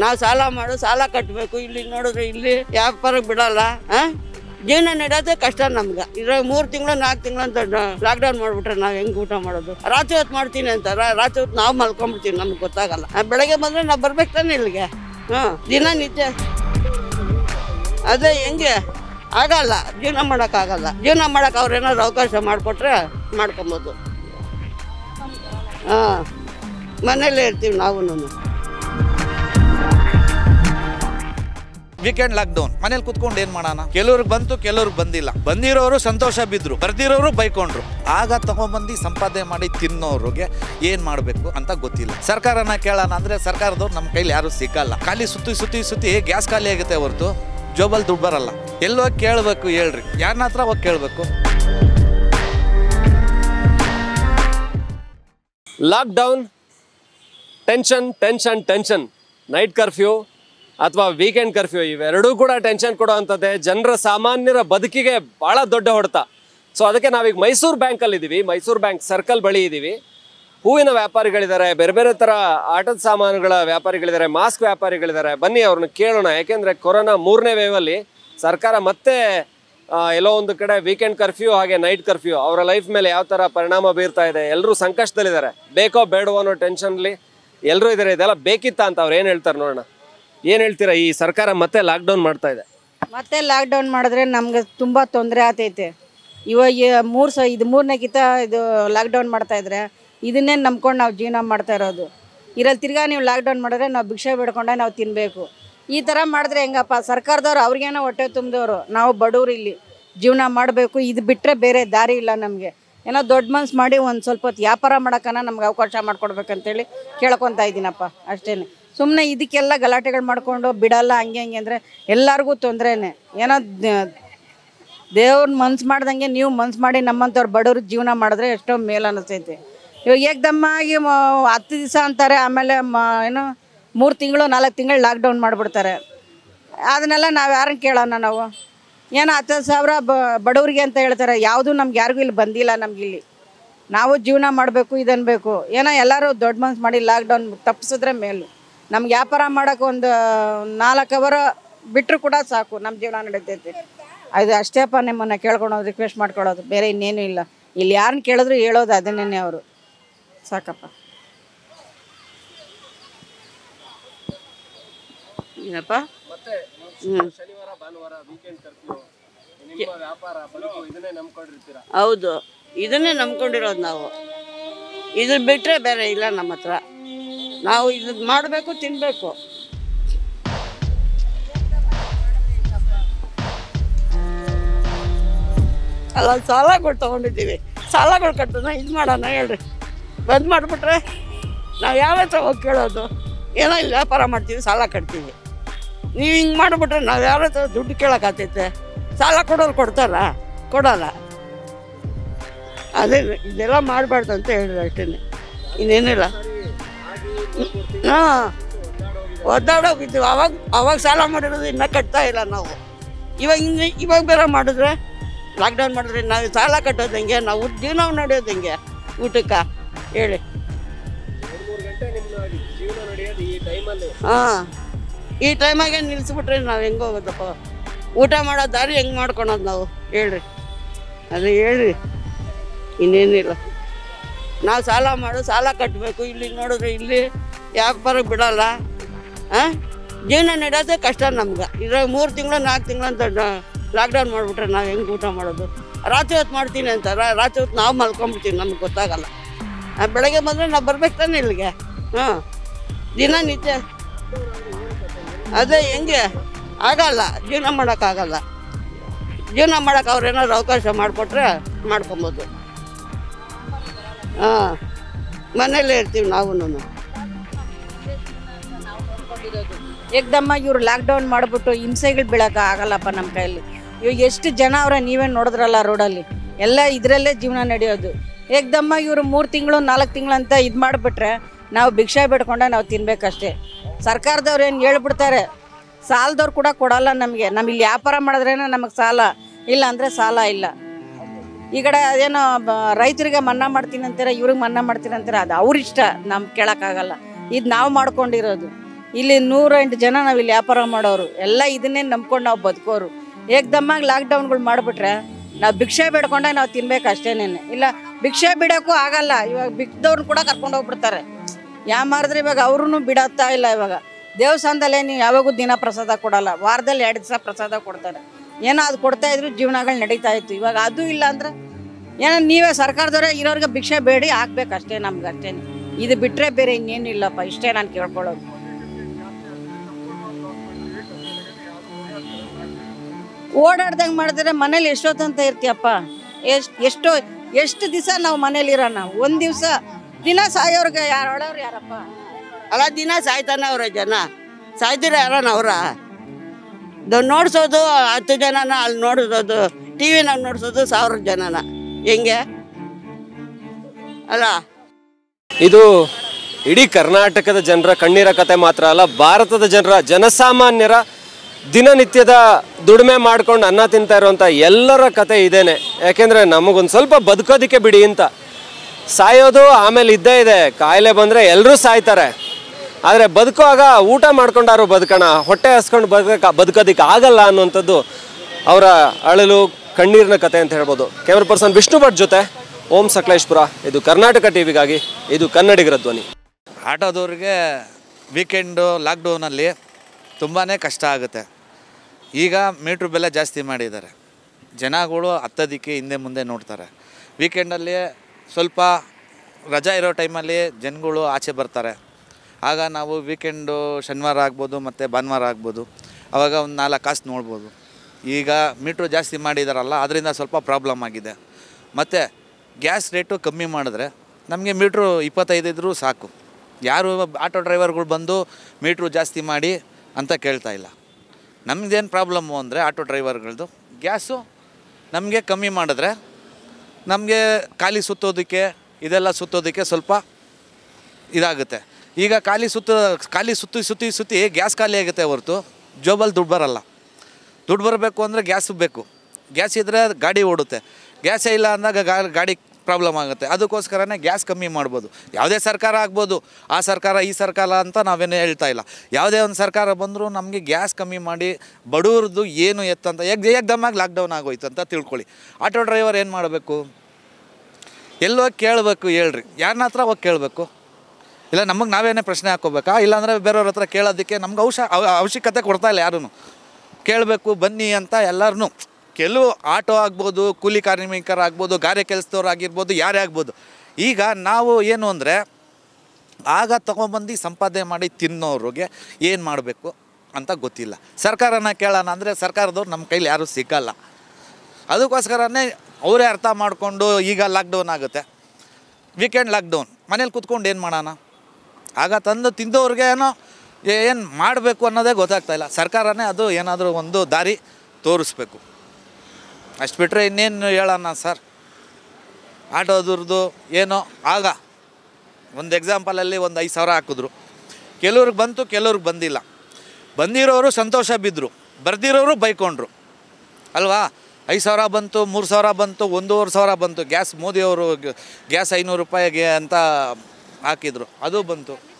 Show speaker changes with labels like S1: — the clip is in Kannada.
S1: ನಾವು ಸಾಲ ಮಾಡು ಸಾಲ ಕಟ್ಟಬೇಕು ಇಲ್ಲಿ ನೋಡಿದ್ರೆ ಇಲ್ಲಿ ವ್ಯಾಪಾರ ಬಿಡಲ್ಲ ಆ? ಜೀವನ ನಡೆಯೋದೇ ಕಷ್ಟ ನಮ್ಗೆ ಇದ್ರಾಗ ಮೂರು ತಿಂಗಳು ನಾಲ್ಕು ತಿಂಗಳು ಅಂತ ಲಾಕ್ಡೌನ್ ಮಾಡ್ಬಿಟ್ರೆ ನಾವು ಹೆಂಗೆ ಊಟ ಮಾಡೋದು ರಾತ್ರಿ ಹೊತ್ತು ಮಾಡ್ತೀನಿ ಅಂತಾರ ರಾತ್ರಿ ಹೊತ್ತು ನಾವು ಮಲ್ಕೊಂಡ್ಬಿಡ್ತೀವಿ ನಮ್ಗೆ ಗೊತ್ತಾಗಲ್ಲ ಆ, ಬೆಳಗ್ಗೆ ಬಂದರೆ ನಾವು ಬರ್ಬೇಕು ತಾನೆ ಇಲ್ಲಿಗೆ ಹಾಂ ದಿನನಿತ್ಯ ಅದೇ ಹೆಂಗೆ ಆಗಲ್ಲ ಜೀವನ ಮಾಡೋಕ್ಕಾಗಲ್ಲ ಜೀವನ ಮಾಡೋಕೆ ಅವ್ರು ಏನಾದ್ರು ಅವಕಾಶ ಮಾಡಿಕೊಟ್ರೆ ಮಾಡ್ಕೊಬೋದು ಹಾಂ ಮನೇಲೇ ಇರ್ತೀವಿ ನಾವು
S2: ವೀಕೆಂಡ್ ಲಾಕ್ಡೌನ್ ಮನೇಲಿ ಕುತ್ಕೊಂಡು ಏನ್ ಮಾಡೋಣ ಕೆಲವ್ರಿಗೆ ಬಂತು ಕೆಲವ್ರಿಗೆ ಬಂದಿಲ್ಲ ಬಂದಿರೋರು ಸಂತೋಷ ಬಿದ್ರು ಬರ್ದಿರೋರು ಬೈಕೊಂಡ್ರು ಆಗ ತಗೊಂಬಂದು ಸಂಪಾದನೆ ಮಾಡಿ ತಿನ್ನೋರಿಗೆ ಏನ್ ಮಾಡಬೇಕು ಅಂತ ಗೊತ್ತಿಲ್ಲ ಸರ್ಕಾರನ ಕೇಳೋಣ ಅಂದ್ರೆ ಸರ್ಕಾರದವ್ರು ನಮ್ಮ ಕೈಲಿ ಯಾರು ಸಿಕ್ಕಲ್ಲ ಖಾಲಿ ಸುತ್ತಿ ಸುತ್ತಿ ಸುತ್ತಿ ಗ್ಯಾಸ್ ಖಾಲಿ ಆಗುತ್ತೆ ಹೊರತು ಜೋಬಲ್ ದುಡ್ಡು ಬರಲ್ಲ ಎಲ್ಲೋಗಿ ಕೇಳಬೇಕು ಹೇಳ್ರಿ ಯಾರನ್ನ ಹತ್ರ ಹೋಗಿ ಕೇಳಬೇಕು
S3: lockdown tension tension tension night curfew ಅಥವಾ ವೀಕೆಂಡ್ ಕರ್ಫ್ಯೂ ಇವೆರಡೂ ಕೂಡ ಟೆನ್ಷನ್ ಕೊಡುವಂಥದ್ದೇ ಜನರ ಸಾಮಾನ್ಯರ ಬದುಕಿಗೆ ಭಾಳ ದೊಡ್ಡ ಹೊಡೆತ ಸೊ ಅದಕ್ಕೆ ನಾವೀಗ ಮೈಸೂರು ಬ್ಯಾಂಕಲ್ಲಿ ಇದ್ದೀವಿ ಮೈಸೂರು ಬ್ಯಾಂಕ್ ಸರ್ಕಲ್ ಬಳಿ ಇದ್ದೀವಿ ಹೂವಿನ ವ್ಯಾಪಾರಿಗಳಿದ್ದಾರೆ ಬೇರೆ ಬೇರೆ ಥರ ಆಟದ ಸಾಮಾನುಗಳ ವ್ಯಾಪಾರಿಗಳಿದ್ದಾರೆ ಮಾಸ್ಕ್ ವ್ಯಾಪಾರಿಗಳಿದ್ದಾರೆ ಬನ್ನಿ ಅವ್ರನ್ನ ಕೇಳೋಣ ಯಾಕೆಂದರೆ ಕೊರೋನಾ ಮೂರನೇ ವೇವಲ್ಲಿ ಸರ್ಕಾರ ಮತ್ತೆ ಆ, ಎಲ್ಲೋ ಒಂದು ಕಡೆ ವೀಕೆಂಡ್ ಕರ್ಫ್ಯೂ ಹಾಗೆ ನೈಟ್ ಕರ್ಫ್ಯೂ ಅವರ ಲೈಫ್ ಮೇಲೆ ಯಾವ ಥರ ಪರಿಣಾಮ ಬೀರ್ತಾ ಇದೆ ಎಲ್ಲರೂ ಸಂಕಷ್ಟದಲ್ಲಿದ್ದಾರೆ ಬೇಕೋ ಬೇಡವೋ ಅನ್ನೋ ಟೆನ್ಷನ್ಲಿ ಎಲ್ಲರೂ ಇದ್ದಾರೆ ಇದೆಲ್ಲ ಬೇಕಿತ್ತ ಅಂತ ಅವ್ರು ಏನು ಹೇಳ್ತಾರೆ ನೋಡೋಣ ಏನು ಹೇಳ್ತೀರಾ ಈ ಸರ್ಕಾರ ಮತ್ತೆ ಲಾಕ್ಡೌನ್ ಮಾಡ್ತಾ ಇದೆ
S4: ಮತ್ತೆ ಲಾಕ್ಡೌನ್ ಮಾಡಿದ್ರೆ ನಮ್ಗೆ ತುಂಬ ತೊಂದರೆ ಆಗ್ತೈತೆ ಇವಾಗ ಮೂರು ಸ ಇದು ಮೂರನೇ ಕಿತ ಇದು ಲಾಕ್ಡೌನ್ ಮಾಡ್ತಾ ಇದ್ರೆ ಇದನ್ನೇ ನಂಬ್ಕೊಂಡು ನಾವು ಜೀವನ ಮಾಡ್ತಾ ಇರೋದು ಇರಲ್ಲಿ ತಿರ್ಗಾ ನೀವು ಲಾಕ್ಡೌನ್ ಮಾಡಿದ್ರೆ ನಾವು ಭಿಕ್ಷೆ ಬೇಡ್ಕೊಂಡೆ ನಾವು ತಿನ್ನಬೇಕು ಈ ಥರ ಮಾಡಿದ್ರೆ ಹೆಂಗಪ್ಪ ಸರ್ಕಾರದವ್ರು ಅವ್ರಿಗೇನೋ ಹೊಟ್ಟೆ ತುಂಬಿದವರು ನಾವು ಬಡವ್ರು ಇಲ್ಲಿ ಜೀವನ ಮಾಡಬೇಕು ಇದು ಬಿಟ್ಟರೆ ಬೇರೆ ದಾರಿ ಇಲ್ಲ ನಮಗೆ ಏನೋ ದೊಡ್ಡ ಮನ್ಸು ಮಾಡಿ ಒಂದು ಸ್ವಲ್ಪ ಹೊತ್ತು ವ್ಯಾಪಾರ ಮಾಡೋಕ್ಕನ ನಮ್ಗೆ ಅವಕಾಶ ಮಾಡಿಕೊಡ್ಬೇಕಂತೇಳಿ ಕೇಳ್ಕೊತಾ ಇದ್ದೀನಪ್ಪ ಅಷ್ಟೇ ಸುಮ್ಮನೆ ಇದಕ್ಕೆಲ್ಲ ಗಲಾಟೆಗಳು ಮಾಡಿಕೊಂಡು ಬಿಡಲ್ಲ ಹಂಗೆ ಹಂಗೆ ಅಂದರೆ ಎಲ್ಲರಿಗೂ ತೊಂದರೆನೇ ಏನೋ ದೇವ್ರ ಮನ್ಸು ಮಾಡ್ದಂಗೆ ನೀವು ಮನ್ಸು ಮಾಡಿ ನಮ್ಮಂಥವ್ರು ಬಡವ್ರ ಜೀವನ ಮಾಡಿದ್ರೆ ಎಷ್ಟೋ ಮೇಲು ಅನಿಸ್ತೈತೆ ಇವಾಗ ಏಕ್ದಮ್ಮಾಗಿ ಮ ಹತ್ತು ದಿವಸ ಅಂತಾರೆ ಆಮೇಲೆ ಮ ಏನು ಮೂರು ತಿಂಗಳು ನಾಲ್ಕು ತಿಂಗಳು ಲಾಕ್ಡೌನ್ ಮಾಡಿಬಿಡ್ತಾರೆ ಅದನ್ನೆಲ್ಲ ನಾವು ಯಾರನ್ನ ಕೇಳೋಣ ನಾವು ಏನೋ ಹತ್ತು ಸಾವಿರ ಬ ಬಡವ್ರಿಗೆ ಅಂತ ಹೇಳ್ತಾರೆ ಯಾವುದೂ ನಮ್ಗೆ ಯಾರಿಗೂ ಇಲ್ಲಿ ಬಂದಿಲ್ಲ ನಮ್ಗೆ ಇಲ್ಲಿ ನಾವು ಜೀವನ ಮಾಡಬೇಕು ಇದನ್ನು ಬೇಕು ಏನೋ ಎಲ್ಲರೂ ದೊಡ್ಡ ಮನ್ಸು ಮಾಡಿ ಲಾಕ್ಡೌನ್ ತಪ್ಪಿಸಿದ್ರೆ ಮೇಲು ನಮ್ಗೆ ವ್ಯಾಪಾರ ಮಾಡೋಕೆ ಒಂದು ನಾಲ್ಕು ಅವರ್ ಬಿಟ್ಟರು ಕೂಡ ಸಾಕು ನಮ್ಮ ಜೀವನ ನಡೀತೈತೆ ಅದು ಅಷ್ಟೇಪ್ಪ ನಿಮ್ಮನ್ನು ಕೇಳ್ಕೊಳೋದು ರಿಕ್ವೆಸ್ಟ್ ಮಾಡ್ಕೊಳ್ಳೋದು ಬೇರೆ ಇನ್ನೇನು ಇಲ್ಲ ಇಲ್ಲಿ ಯಾರನ್ನ ಕೇಳಿದ್ರು ಹೇಳೋದು ಅದನ್ನೇ ಅವರು ಸಾಕಪ್ಪ
S1: ಏನಪ್ಪ ಹ್ಞೂ
S3: ಶನಿವಾರ ಭಾನುವಾರ ವೀಕೆಂಡ್ ಕರ್ಫ್ಯೂ ನಿಮ್ಮ ವ್ಯಾಪಾರ ಬದುಕು ಇದನ್ನೇ ನಂಬ್ಕೊಂಡಿರ್ತೀರಾ
S1: ಹೌದು ಇದನ್ನೇ ನಂಬ್ಕೊಂಡಿರೋದು ನಾವು ಇದ್ರ ಬಿಟ್ಟರೆ ಬೇರೆ ಇಲ್ಲ ನಮ್ಮ ಹತ್ರ ನಾವು ಇದು ಮಾಡಬೇಕು ತಿನ್ನಬೇಕು ಅಲ್ಲ ಸಾಲಗಳು ತೊಗೊಂಡಿದ್ದೀವಿ ಸಾಲಗಳು ಕಟ್ಟೋಣ ಇದು ಮಾಡೋಣ ಹೇಳ್ರಿ ಬಂದ್ ಮಾಡಿಬಿಟ್ರೆ ನಾವು ಯಾವ ಹತ್ರ ಹೋಗಿ ಕೇಳೋದು ಏನೋ ಇಲ್ಲಿ ವ್ಯಾಪಾರ ಮಾಡ್ತೀವಿ ಸಾಲ ಕಟ್ತೀವಿ ನೀವು ಹಿಂಗೆ ಮಾಡಿಬಿಟ್ರೆ ನಾವು ಯಾರ ಹತ್ರ ದುಡ್ಡು ಕೇಳೋಕ್ಕಾಗ್ತೈತೆ ಸಾಲ ಕೊಡೋರು ಕೊಡ್ತಾರ ಕೊಡಲ್ಲ ಅದೇ ಇದೆಲ್ಲ ಮಾಡಬಾರ್ದು ಅಂತ ಹೇಳಿದ್ರು ಅಷ್ಟೇ ಇನ್ನೇನಿಲ್ಲ ಹಾಂ ಒದ್ದಾಡೋಗಿದ್ದೀವಿ ಅವಾಗ ಅವಾಗ ಸಾಲ ಮಾಡಿರೋದು ಇನ್ನೂ ಕಟ್ತಾ ಇಲ್ಲ ನಾವು ಇವಾಗ ಇನ್ನು ಇವಾಗ ಬೇರೆ ಮಾಡಿದ್ರೆ ಲಾಕ್ಡೌನ್ ಮಾಡಿದ್ರೆ ನಾವು ಸಾಲ ಕಟ್ಟೋದು ಹೆಂಗೆ ನಾವು ಜೀವನ ನಡೆಯೋದು ಹೆಂಗೆ ಊಟಕ್ಕೆ ಹೇಳಿ ಹಾಂ ಈ ಟೈಮಾಗೆ ನಿಲ್ಲಿಸ್ಬಿಟ್ರೆ ನಾವು ಹೆಂಗೆ ಹೋಗೋದಪ್ಪ ಊಟ ಮಾಡೋ ದಾರಿ ಹೆಂಗೆ ಮಾಡ್ಕೊಳೋದು ನಾವು ಹೇಳ್ರಿ ಅದೇ ಹೇಳ್ರಿ ಇನ್ನೇನಿಲ್ಲ ನಾವು ಸಾಲ ಮಾಡು ಸಾಲ ಕಟ್ಟಬೇಕು ಇಲ್ಲಿ ನೋಡಿದ್ರೆ ಇಲ್ಲಿ ವ್ಯಾಪಾರ ಬಿಡಲ್ಲ ಹಾಂ ಜೀವನ ನಡೆಯೋದೇ ಕಷ್ಟ ನಮ್ಗೆ ಇದ್ರಾಗ ಮೂರು ತಿಂಗಳು ನಾಲ್ಕು ತಿಂಗಳು ಅಂತ ಲಾಕ್ಡೌನ್ ಮಾಡಿಬಿಟ್ರೆ ನಾವು ಹೆಂಗೆ ಊಟ ಮಾಡೋದು ರಾತ್ರಿ ಹೊತ್ತು ಮಾಡ್ತೀನಿ ಅಂತಾರೆ ರಾತ್ರಿ ಹೊತ್ತು ನಾವು ಮಲ್ಕೊಂಬಿಡ್ತೀವಿ ನಮ್ಗೆ ಗೊತ್ತಾಗಲ್ಲ ಆ, ಬೆಳಗ್ಗೆ ಬಂದರೆ ನಾವು ಬರ್ಬೇಕು ತಾನೆ ಇಲ್ಲಿಗೆ ಹಾಂ ದಿನನಿತ್ಯ ಅದೇ ಹೆಂಗೆ ಆಗಲ್ಲ ಜೀವನ ಮಾಡೋಕ್ಕಾಗಲ್ಲ ಜೀವನ ಮಾಡೋಕೆ ಅವ್ರು ಏನಾದ್ರು ಅವಕಾಶ ಮಾಡಿಕೊಟ್ರೆ ಮಾಡ್ಕೊಬೋದು ಹಾಂ ಮನೇಲೇ ಇರ್ತೀವಿ ನಾವು
S4: ಏಕ್ದಮ್ಮ ಇವ್ರು ಲಾಕ್ಡೌನ್ ಮಾಡಿಬಿಟ್ಟು ಹಿಂಸೆಗಳು ಬೀಳಕ್ಕೆ ಆಗಲ್ಲಪ್ಪ ನಮ್ಮ ಕೈಯಲ್ಲಿ ಇವಾಗ ಎಷ್ಟು ಜನ ಅವರ ನೀವೇ ನೋಡಿದ್ರಲ್ಲ ರೋಡಲ್ಲಿ ಎಲ್ಲ ಇದರಲ್ಲೇ ಜೀವನ ನಡೆಯೋದು ಏಕ್ದಮ್ಮ ಇವರು ಮೂರು ತಿಂಗಳು ನಾಲ್ಕು ತಿಂಗಳು ಅಂತ ಇದು ಮಾಡಿಬಿಟ್ರೆ ನಾವು ಭಿಕ್ಷೆ ಬಿಡ್ಕೊಂಡೆ ನಾವು ತಿನ್ಬೇಕಷ್ಟೇ ಸರ್ಕಾರದವ್ರು ಏನು ಹೇಳ್ಬಿಡ್ತಾರೆ ಸಾಲದವ್ರು ಕೂಡ ಕೊಡಲ್ಲ ನಮಗೆ ನಮ್ಮ ಇಲ್ಲಿ ವ್ಯಾಪಾರ ಮಾಡಿದ್ರೇನೆ ನಮಗೆ ಸಾಲ ಇಲ್ಲ ಅಂದರೆ ಸಾಲ ಇಲ್ಲ ಈ ಕಡೆ ಅದೇನೋ ಬ- ರೈತರಿಗೆ ಮನ್ನಾ ಮಾಡ್ತೀನಿ ಅಂತಾರೆ ಇವ್ರಿಗೆ ಮನ್ನಾ ಮಾಡ್ತೀನಿ ಅಂತಾರೆ ಅದು ಅವ್ರ ಇಷ್ಟ ನಮ್ಗೆ ಕೇಳೋಕ್ಕಾಗಲ್ಲ ಇದು ನಾವು ಮಾಡ್ಕೊಂಡಿರೋದು ಇಲ್ಲಿ ನೂರೆಂಟು ಜನ ನಾವು ಇಲ್ಲಿ ವ್ಯಾಪಾರ ಮಾಡೋರು ಎಲ್ಲ ಇದನ್ನೇ ನಂಬ್ಕೊಂಡು ನಾವು ಬದುಕೋರು ಏಕ್ದಮ್ಮಾಗಿ ಲಾಕ್ಡೌನ್ಗಳು ಮಾಡಿಬಿಟ್ರೆ ನಾವು ಭಿಕ್ಷೆ ಬೇಡ್ಕೊಂಡಾಗ ನಾವು ತಿನ್ಬೇಕು ಅಷ್ಟೇನೇನೆ ಇಲ್ಲ ಭಿಕ್ಷೆ ಬಿಡೋಕ್ಕೂ ಆಗಲ್ಲ ಇವಾಗ ಬಿಕ್ದವ್ರನ್ನ ಕೂಡ ಕರ್ಕೊಂಡು ಹೋಗ್ಬಿಡ್ತಾರೆ ಯಾ ಮಾರಿದ್ರೆ ಇವಾಗ ಅವ್ರೂ ಬಿಡತ್ತಾ ಇಲ್ಲ ಇವಾಗ ದೇವಸ್ಥಾನದಲ್ಲೇ ನೀವು ಯಾವಾಗೂ ದಿನ ಪ್ರಸಾದ ಕೊಡಲ್ಲ ವಾರದಲ್ಲಿ ಎರಡು ದಿವಸ ಪ್ರಸಾದ ಕೊಡ್ತಾರೆ ಏನೋ ಅದು ಕೊಡ್ತಾ ಇದ್ರು ಜೀವನಗಳು ನಡೀತಾ ಇತ್ತು ಇವಾಗ ಅದು ಇಲ್ಲ ಅಂದ್ರೆ ಏನೋ ನೀವೇ ಸರ್ಕಾರದವರೇ ಇರೋರಿಗೆ ಭಿಕ್ಷೆ ಬೇಡಿ ಹಾಕ್ಬೇಕು ಅಷ್ಟೇ ನಮ್ಗೆ ಅಷ್ಟೇ ಇದು ಬಿಟ್ಟರೆ ಬೇರೆ ಇನ್ನೇನು ಇಲ್ಲಪ್ಪ ಇಷ್ಟೇ ನಾನು ಕೇಳ್ಕೊಳ್ಳೋದು ಓಡಾಡ್ದಂಗೆ ಮಾಡಿದ್ರೆ ಮನೇಲಿ ಎಷ್ಟೊತ್ತಂತ ಇರ್ತೀಯಪ್ಪ ಎಷ್ಟು ಎಷ್ಟೋ ಎಷ್ಟು ದಿವಸ ನಾವು ಮನೇಲಿ ಇರೋಣ ಒಂದು ದಿವಸ ದಿನ ಸಾಯೋರ್ಗೆ ಯಾರು ಒಳವ್ರು ಯಾರಪ್ಪ
S1: ಅಲ್ಲ ದಿನ ಸಾಯ್ತಾನೆ ಅವ್ರ ಜನ ಸಾಯ್ದಿರ ಯಾರನ್ನ ಅವರ ನೋಡ್ಸೋದು ಹತ್ತು ಜನನ ಅಲ್ಲಿ ನೋಡಿಸೋದು ಟಿ ವಿನಾಗ ನೋಡ್ಸೋದು ಸಾವಿರ ಜನನ ಹೆಂಗೆ ಅಲ್ಲ
S3: ಇದು ಇಡೀ ಕರ್ನಾಟಕದ ಜನರ ಕಣ್ಣೀರ ಕತೆ ಮಾತ್ರ ಅಲ್ಲ ಭಾರತದ ಜನರ ಜನಸಾಮಾನ್ಯರ ದಿನನಿತ್ಯದ ದುಡಿಮೆ ಮಾಡ್ಕೊಂಡು ಅನ್ನ ತಿಂತಾ ಇರುವಂಥ ಎಲ್ಲರ ಕತೆ ಇದೇನೆ ಯಾಕೆಂದರೆ ನಮಗೊಂದು ಸ್ವಲ್ಪ ಬದುಕೋದಕ್ಕೆ ಬಿಡಿ ಅಂತ ಸಾಯೋದು ಆಮೇಲೆ ಇದ್ದೇ ಇದೆ ಕಾಯಿಲೆ ಬಂದರೆ ಎಲ್ಲರೂ ಸಾಯ್ತಾರೆ ಆದರೆ ಬದುಕುವಾಗ ಊಟ ಮಾಡ್ಕೊಂಡಾರು ಬದುಕೋಣ ಹೊಟ್ಟೆ ಹಸ್ಕೊಂಡು ಬದುಕ ಬದುಕೋದಕ್ಕೆ ಆಗಲ್ಲ ಅನ್ನುವಂಥದ್ದು ಅವರ ಅಳಲು ಕಣ್ಣೀರಿನ ಕತೆ ಅಂತ ಹೇಳ್ಬೋದು ಕ್ಯಾಮ್ರಾ ಪರ್ಸನ್ ವಿಷ್ಣು ಭಟ್ ಜೊತೆ ಓಂ ಸಕಲೇಶ್ಪುರ ಇದು ಕರ್ನಾಟಕ ಟಿವಿಗಾಗಿ ಇದು ಕನ್ನಡಿಗರ ಧ್ವನಿ
S2: ಆಟೋದವ್ರಿಗೆ ವೀಕೆಂಡು ಲಾಕ್ಡೌನಲ್ಲಿ ತುಂಬಾ ಕಷ್ಟ ಆಗುತ್ತೆ ಈಗ ಮೀಟ್ರ್ ಬೆಲೆ ಜಾಸ್ತಿ ಮಾಡಿದ್ದಾರೆ ಜನಗಳು ಹತ್ತೋದಕ್ಕೆ ಹಿಂದೆ ಮುಂದೆ ನೋಡ್ತಾರೆ ವೀಕೆಂಡಲ್ಲಿ ಸ್ವಲ್ಪ ರಜಾ ಇರೋ ಟೈಮಲ್ಲಿ ಜನಗಳು ಆಚೆ ಬರ್ತಾರೆ ಆಗ ನಾವು ವೀಕೆಂಡು ಶನಿವಾರ ಆಗ್ಬೋದು ಮತ್ತು ಭಾನುವಾರ ಆಗ್ಬೋದು ಆವಾಗ ಒಂದು ನಾಲ್ಕು ಕಾಸು ನೋಡ್ಬೋದು ಈಗ ಮೀಟ್ರು ಜಾಸ್ತಿ ಮಾಡಿದಾರಲ್ಲ ಅದರಿಂದ ಸ್ವಲ್ಪ ಪ್ರಾಬ್ಲಮ್ ಆಗಿದೆ ಮತ್ತು ಗ್ಯಾಸ್ ರೇಟು ಕಮ್ಮಿ ಮಾಡಿದ್ರೆ ನಮಗೆ ಮೀಟ್ರು ಇಪ್ಪತ್ತೈದು ಇದ್ರೂ ಸಾಕು ಯಾರು ಆಟೋ ಡ್ರೈವರ್ಗಳು ಬಂದು ಮೀಟ್ರು ಜಾಸ್ತಿ ಮಾಡಿ ಅಂತ ಕೇಳ್ತಾ ಇಲ್ಲ ನಮಗೇನು ಪ್ರಾಬ್ಲಮ್ಮು ಅಂದರೆ ಆಟೋ ಡ್ರೈವರ್ಗಳದ್ದು ಗ್ಯಾಸು ನಮಗೆ ಕಮ್ಮಿ ಮಾಡಿದ್ರೆ ನಮಗೆ ಖಾಲಿ ಸುತ್ತೋದಕ್ಕೆ ಇದೆಲ್ಲ ಸುತ್ತೋದಕ್ಕೆ ಸ್ವಲ್ಪ ಇದಾಗುತ್ತೆ ಈಗ ಖಾಲಿ ಸುತ್ತ ಖಾಲಿ ಸುತ್ತಿ ಸುತ್ತಿ ಸುತ್ತಿ ಗ್ಯಾಸ್ ಖಾಲಿ ಆಗುತ್ತೆ ಹೊರತು ಜೋಬಲ್ಲಿ ದುಡ್ಡು ಬರಲ್ಲ ದುಡ್ಡು ಬರಬೇಕು ಅಂದರೆ ಗ್ಯಾಸು ಬೇಕು ಗ್ಯಾಸ್ ಇದ್ದರೆ ಗಾಡಿ ಓಡುತ್ತೆ ಗ್ಯಾಸೇ ಇಲ್ಲ ಅಂದಾಗ ಗಾ- ಗಾಡಿ ಪ್ರಾಬ್ಲಮ್ ಆಗುತ್ತೆ ಅದಕ್ಕೋಸ್ಕರನೇ ಗ್ಯಾಸ್ ಕಮ್ಮಿ ಮಾಡ್ಬೋದು ಯಾವುದೇ ಸರ್ಕಾರ ಆಗ್ಬೋದು ಆ ಸರ್ಕಾರ ಈ ಸರ್ಕಾರ ಅಂತ ನಾವೇನು ಹೇಳ್ತಾ ಇಲ್ಲ ಯಾವುದೇ ಒಂದು ಸರ್ಕಾರ ಬಂದರೂ ನಮಗೆ ಗ್ಯಾಸ್ ಕಮ್ಮಿ ಮಾಡಿ ಬಡವ್ರದ್ದು ಏನು ಎತ್ತಂತ ಏಕ್ ಏಕ್ದಮ್ಮಾಗಿ ಲಾಕ್ಡೌನ್ ಆಗೋಯ್ತು ಅಂತ ತಿಳ್ಕೊಳ್ಳಿ ಆಟೋ ಡ್ರೈವರ್ ಏನು ಮಾಡಬೇಕು ಎಲ್ಲೋಗಿ ಕೇಳಬೇಕು ಹೇಳ್ರಿ ಯಾರನ್ನ ಹತ್ರ ಹೋಗಿ ಕೇಳಬೇಕು ಇಲ್ಲ ನಮಗೆ ನಾವೇನೇ ಪ್ರಶ್ನೆ ಹಾಕೋಬೇಕಾ ಇಲ್ಲಾಂದರೆ ಬೇರೆಯವ್ರ ಹತ್ರ ಕೇಳೋದಕ್ಕೆ ನಮ್ಗೆ ಔಷ ಅವ- ಅವಶ್ಯಕತೆ ಕೊಡ್ತಾ ಇಲ್ಲ ಯಾರೂ ಕೇಳಬೇಕು ಬನ್ನಿ ಅಂತ ಎಲ್ಲರನ್ನೂ ಕೆಲವು ಆಟೋ ಆಗ್ಬೋದು ಕೂಲಿ ಕಾರ್ಮಿಕರಾಗ್ಬೋದು ಗಾರೆ ಕೆಲಸದವ್ರು ಆಗಿರ್ಬೋದು ಯಾರೇ ಆಗ್ಬೋದು ಈಗ ನಾವು ಏನು ಅಂದರೆ ಆಗ ತೊಗೊಂಬಂದು ಸಂಪಾದನೆ ಮಾಡಿ ತಿನ್ನೋರಿಗೆ ಏನು ಮಾಡಬೇಕು ಅಂತ ಗೊತ್ತಿಲ್ಲ ಸರ್ಕಾರನ ಕೇಳೋಣ ಅಂದರೆ ಸರ್ಕಾರದವ್ರು ನಮ್ಮ ಕೈಲಿ ಯಾರೂ ಸಿಕ್ಕಲ್ಲ ಅದಕ್ಕೋಸ್ಕರನೇ ಅವರೇ ಅರ್ಥ ಮಾಡಿಕೊಂಡು ಈಗ ಲಾಕ್ಡೌನ್ ಆಗುತ್ತೆ ವೀಕೆಂಡ್ ಲಾಕ್ಡೌನ್ ಮನೇಲಿ ಕುತ್ಕೊಂಡು ಏನು ಮಾಡೋಣ ಆಗ ತಂದು ತಿಂದವ್ರಿಗೆ ಏನೋ ಏನು ಮಾಡಬೇಕು ಅನ್ನೋದೇ ಗೊತ್ತಾಗ್ತಾ ಇಲ್ಲ ಸರ್ಕಾರನೇ ಅದು ಏನಾದರೂ ಒಂದು ದಾರಿ ತೋರಿಸ್ಬೇಕು ಅಷ್ಟು ಬಿಟ್ಟರೆ ಇನ್ನೇನು ಹೇಳೋಣ ಸರ್ ಆಟೋದ್ರದ್ದು ಏನೋ ಆಗ ಒಂದು ಎಕ್ಸಾಂಪಲಲ್ಲಿ ಒಂದು ಐದು ಸಾವಿರ ಹಾಕಿದ್ರು ಕೆಲವ್ರಿಗೆ ಬಂತು ಕೆಲವ್ರಿಗೆ ಬಂದಿಲ್ಲ ಬಂದಿರೋರು ಸಂತೋಷ ಬಿದ್ದರು ಬರ್ದಿರೋರು ಬೈಕೊಂಡ್ರು ಅಲ್ವಾ ಐದು ಸಾವಿರ ಬಂತು ಮೂರು ಸಾವಿರ ಬಂತು ಒಂದೂವರೆ ಸಾವಿರ ಬಂತು ಗ್ಯಾಸ್ ಮೋದಿಯವರು ಗ್ಯಾಸ್ ಐನೂರು ರೂಪಾಯಿಗೆ ಅಂತ ಹಾಕಿದ್ರು ಅದು ಬಂತು